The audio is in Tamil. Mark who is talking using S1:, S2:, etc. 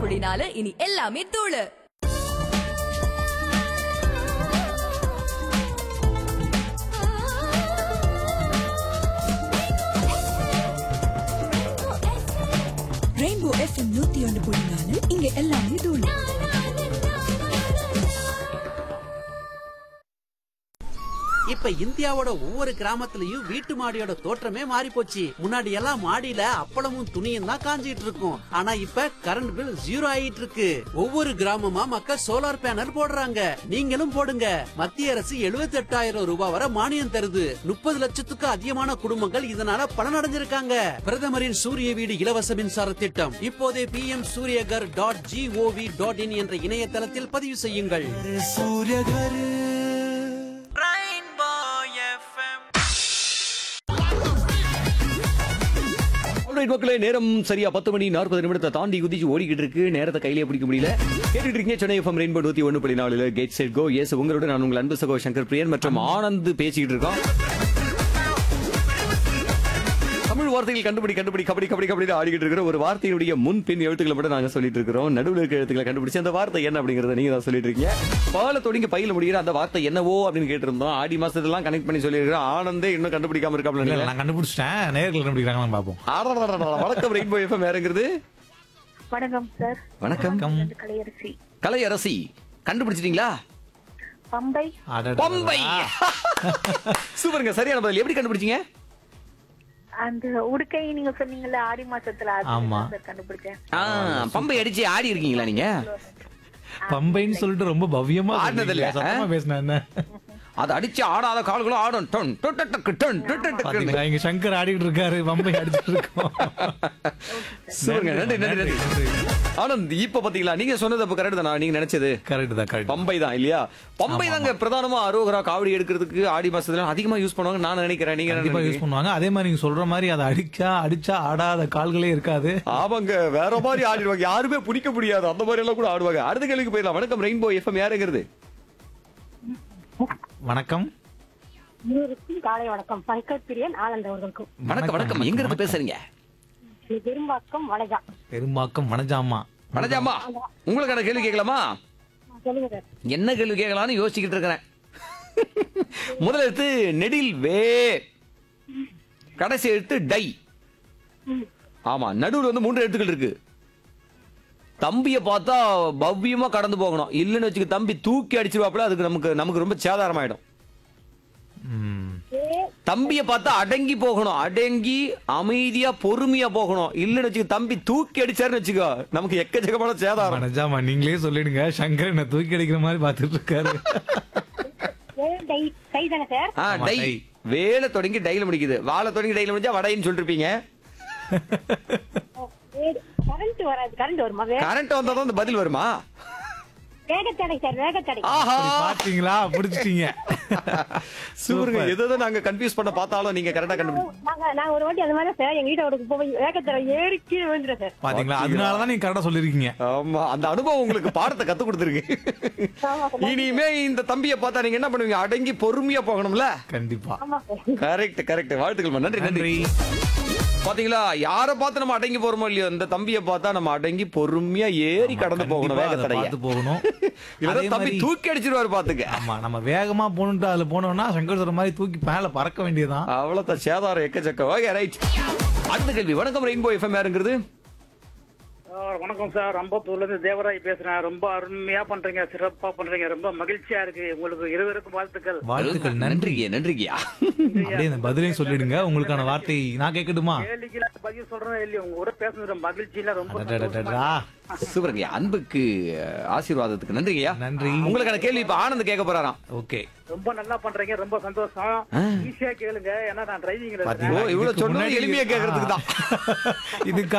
S1: புள்ளி நாலு இனி எல்லாமே தூளு
S2: ரெயின்போ எஃப்எம் நூத்தி ஒன்று புள்ளி நாலு இங்க எல்லாமே தூள்
S3: இப்ப இந்தியாவோட ஒவ்வொரு கிராமத்துலயும் வீட்டு மாடியோட தோற்றமே மாறி போச்சு முன்னாடி எல்லாம் மாடியில அப்பளமும் துணியும் தான் காஞ்சிட்டு இருக்கும் ஆனா இப்ப கரண்ட் பில் ஜீரோ ஆயிட்டு இருக்கு ஒவ்வொரு கிராமமா மக்கள் சோலார் பேனல் போடுறாங்க நீங்களும் போடுங்க மத்திய அரசு 78000 ரூபாய் வரை மானியம் தருது முப்பது லட்சத்துக்கு அதிகமான குடும்பங்கள் இதனால பலனடைஞ்சிருக்காங்க பிரதமரின் சூரிய வீடு இலவச மின்சார திட்டம் இப்போதே P M Suryaghar dot gov dot in என்ற இணையதளத்தில் பதிவு செய்யுங்கள்
S4: Alright, மக்களே நேரம் சரியா பத்து மணி நாற்பது நிமிடத்தை தாண்டி குதிச்சு ஓடிக்கிட்டு இருக்கு நேரத்தை கையிலே பிடிக்க முடியல கேட்டுட்டு இருக்கீங்க சென்னை எஃப்எம் ரெயின்போ நூத்தி ஒன்று புள்ளி நாலுல கேட் செட் கோ எஸ் உங்களோட நான் உங்கள் அன்பு சகோ சங்கர் பிரியன் மற்றும் ஆனந்த் பேசிக்கிட்டு இருக்கோம் தமிழ் வார்த்தைகள் கண்டுபிடி கண்டுபிடி கபடி கபடி கபடி ஆடிக்கிட்டு இருக்கிற ஒரு வார்த்தையுடைய முன் பின் எழுத்துக்களை மட்டும் நாங்க சொல்லிட்டு இருக்கிறோம் நடுவில் இருக்க எழுத்துக்களை கண்டுபிடிச்சு அந்த வார்த்தை என்ன அப்படிங்கறத நீங்க தான் சொல்லிட்டு இருக்கீங்க பால தொடங்கி பையில முடிகிற அந்த வார்த்தை என்னவோ அப்படின்னு கேட்டிருந்தோம் ஆடி மாசத்துலாம் கனெக்ட் பண்ணி சொல்லியிருக்கிறோம் ஆனந்தே இன்னும் கண்டுபிடிக்காம
S5: இல்ல,
S4: இருக்காப்ல
S5: இல்ல, நான் கண்டுபிடிச்சிட்டேன் நேர்கள் கண்டுபிடிக்கிறாங்களான்னு பாப்போம்
S4: ஆடடடடடட, வணக்கம் ரெயின்போ எஃப்எம் யாருங்கிறது
S6: வணக்கம் சார்
S4: வணக்கம்
S5: வணக்கம்.
S6: இது கலையரசி
S4: கலை அரசி கண்டுபிடிச்சிட்டீங்களா
S6: பம்பை
S5: அடடடடா.
S4: பம்பை சூப்பருங்க சரியான பதில் எப்படி கண்டுபிடிச்சீங்க
S6: அந்த உடுக்கை நீங்க சொன்னீங்கல்ல ஆடி மாசத்துல அது
S5: ஆமா.
S6: தான் சார் கண்டுபிடிச்சேன்
S4: ஆ, பம்பை அடிச்சு ஆடி இருக்கீங்களா நீங்க
S5: பம்பைன்னு சொல்லிட்டு ரொம்ப பவ்யமா
S4: ஆடினது இல்ல,
S5: சொன்னீங்க. சத்தமா பேசின என்ன
S4: அது அடிச்சு ஆடாத கால்களும் ஆடும் டொன் டொட்ட டக்கு டொன் டொட்ட டக்குன்னு.
S5: பாத்தீங்களா இங்க சங்கர் ஆடிட்டு இருக்காரு பம்பை அடிச்சிட்டு இருக்கோம்
S4: சூப்பருங்க நன்றி நன்றி நன்றி ஆனந்த் இப்ப பாத்தீங்களா நீங்க சொன்னது அப்ப கரெக்ட் தானா நீங்க நினைச்சது
S5: கரெக்ட் தான் கரெக்ட்
S4: பம்பை தான் இல்லையா பம்பை தாங்க பிரதானமா அரோகரா காவடி எடுக்கிறதுக்கு ஆடி மாசத்துல அதிகமா யூஸ் பண்ணுவாங்க நான் நினைக்கிறேன் நீங்க என்ன
S5: கண்டிப்பா யூஸ்
S4: நினைக்கிறீங்க?
S5: பண்ணுவாங்க அதே மாதிரி நீங்க சொல்ற மாதிரி அதை அடிச்சா அடிச்சா ஆடாத கால்களே இருக்காது
S4: ஆமாங்க வேற மாதிரி ஆடிடுவாங்க யாருமே பிடிக்க முடியாது அந்த மாதிரி எல்லாம் கூட ஆடுவாங்க அடுத்த கேள்விக்கு போயிடலாம் வணக்கம் ரெயின்போ எஃப்எம் யாருங்கிறது
S5: வணக்கம்
S7: இருவருக்கும் காலை வணக்கம் பங்கஜ் பிரியன் ஆனந்த் அவர்களுக்கும்
S4: வணக்கம் வணக்கம் எங்க இருந்து பேசுறீங்க
S7: இது பெரும்பாக்கம் வளைகா
S5: பெரும்பாக்கம் மனஜாமா
S4: வணக்கம்மா உங்களுக்கான கேள்வி கேட்கலாமா
S7: சொல்லுங்க சார்
S4: என்ன கேள்வி கேட்கலாம்னு யோசிச்சுக்கிட்டு இருக்கிறேன் முதல் எழுத்து நெடில் வே கடைசி எழுத்து டை ஆமா நடுவுல வந்து மூன்று எழுத்துக்கள் இருக்கு தம்பிய பார்த்தா பவ்யமா கடந்து போகணும் இல்லைன்னு வச்சுக்க தம்பி தூக்கி அடிச்சிருவாப்புல அதுக்கு நமக்கு நமக்கு ரொம்ப சேதாரமாயிடும்
S5: ம்.
S4: தம்பிய பார்த்தா அடங்கி போகணும் அடங்கி அமைதியா பொறுமையா போகணும் இல்லைன்னு வச்சுக்க தம்பி தூக்கி அடிச்சாருன்னு வச்சுக்கோ நமக்கு எக்கச்சக்கமான சேதாரம்
S5: மனஜாமா நீங்களே சொல்லிடுங்க சங்கர் என்ன தூக்கி அடிக்கிற மாதிரி பாத்துட்டு இருக்காரு
S7: ஏ, டை டை தானே சார்
S4: ஆ,
S5: ஆமா,
S4: டை
S5: டை.
S4: வேலை தொடங்கி டைல முடிக்குது வாழை தொடங்கி டைல முடிஞ்சா வடைன்னு சொல்லிருப்பீங்க
S7: கரண்ட் வராது கரண்ட் வருமா வே-
S4: கரண்ட் வந்தா தான் அந்த பதில் வருமா
S7: வேகத்தடை சார் வேகத்தடை
S4: ஆஹா
S5: பாத்தீங்களா புடிச்சிட்டீங்க
S4: சூப்பருங்க
S5: Super.
S4: எதோ நாங்க கன்ஃபியூஸ் பண்ண பார்த்தாலும் நீங்க கரெக்டா கண்டுபிடிச்சு
S7: நாங்க நாங்க ஒரு வாட்டி அந்த மாதிரி சார் எங்க வீட்டை ஒரு போய் வேகத்தடை ஏறி கீழே விழுந்துடும் சார்
S5: பாத்தீங்களா அதனாலதான் நீங்க கரெக்டா சொல்லிருக்கீங்க
S4: ஆமா அந்த அனுபவம் உங்களுக்கு பாடத்தை கத்து கொடுத்துருக்கு
S7: ஆமா சார்
S4: இனிமே இந்த தம்பியை பார்த்தா நீங்க என்ன பண்ணுவீங்க அடங்கி பொறுமையா போகணும்ல
S5: கண்டிப்பா
S7: ஆமா சார்
S4: கரெக்ட் கரெக்ட் வாழ்த்துக்கள் நன்றி நன்றி
S5: நன்றி
S4: பாத்தீங்களா யார பார்த்து நம்ம அடங்கி போறோமோ இல்லையோ இந்த தம்பியை பார்த்தா நம்ம அடங்கி பொறுமையா ஏறி கடந்து போகணும்
S5: கண்டிப்பா அதை
S4: வேகத்தடைய
S5: பார்த்து போகணும்
S4: இல்ல
S5: அதே
S4: தம்பி
S5: மாதிரி-
S4: தூக்கி அடிச்சிருவாரு பாத்துக்க
S5: ஆமா நம்ம வேகமா போகணும்ட்டு அதுல போனோம்னா சங்கர் சொல்ற மாதிரி தூக்கி மேல பறக்க வேண்டியதுதான்
S4: அவ்வளவுதான் சேதாரம் எக்கச்சக்கம் ஓகே ரைட் அடுத்த கேள்வி வணக்கம் ரெயின்போ எஃப்எம் யாருங்கிறது
S8: சார், வணக்கம் சார் அம்பத்தூர்ல இருந்து தேவராய் பேசுறேன் ரொம்ப அருமையா பண்றீங்க சிறப்பா பண்றீங்க ரொம்ப மகிழ்ச்சியா இருக்கு உங்களுக்கு இருவருக்கும் வாழ்த்துக்கள்
S5: வாழ்த்துக்கள் நன்றி
S4: நன்றிங்க நன்றிங்கயா
S5: அப்படியே இந்த பதிலையும் சொல்லிடுங்க உங்களுக்கான வார்த்தை நான் கேட்கட்டுமா
S8: கேள்விக்கு பதில் சொல்றேன் இல்லையா உங்க கூட பேசுறது மகிழ்ச்சியில ரொம்ப சந்தோஷமா
S5: அடடடடா.
S4: சூப்பருங்க அன்புக்கு அஹ், ஆசீர்வாதத்துக்கு நன்றிங்கய்யா
S5: நன்றி
S4: உங்களுக்கான கேள்வி இப்ப ஆனந்த் கேட்க போறாராம்
S5: ஓகே
S8: ரொம்ப நல்லா பண்றீங்க ரொம்ப சந்தோஷம் ஈஸியா கேளுங்க ஏன்னா நான் டிரைவிங்ல
S4: ஓ இவ்வளவு சொன்னது
S5: முன்னாடி-
S4: எளிமையா கேட்கறதுக்கு தான்
S5: இதுக்கு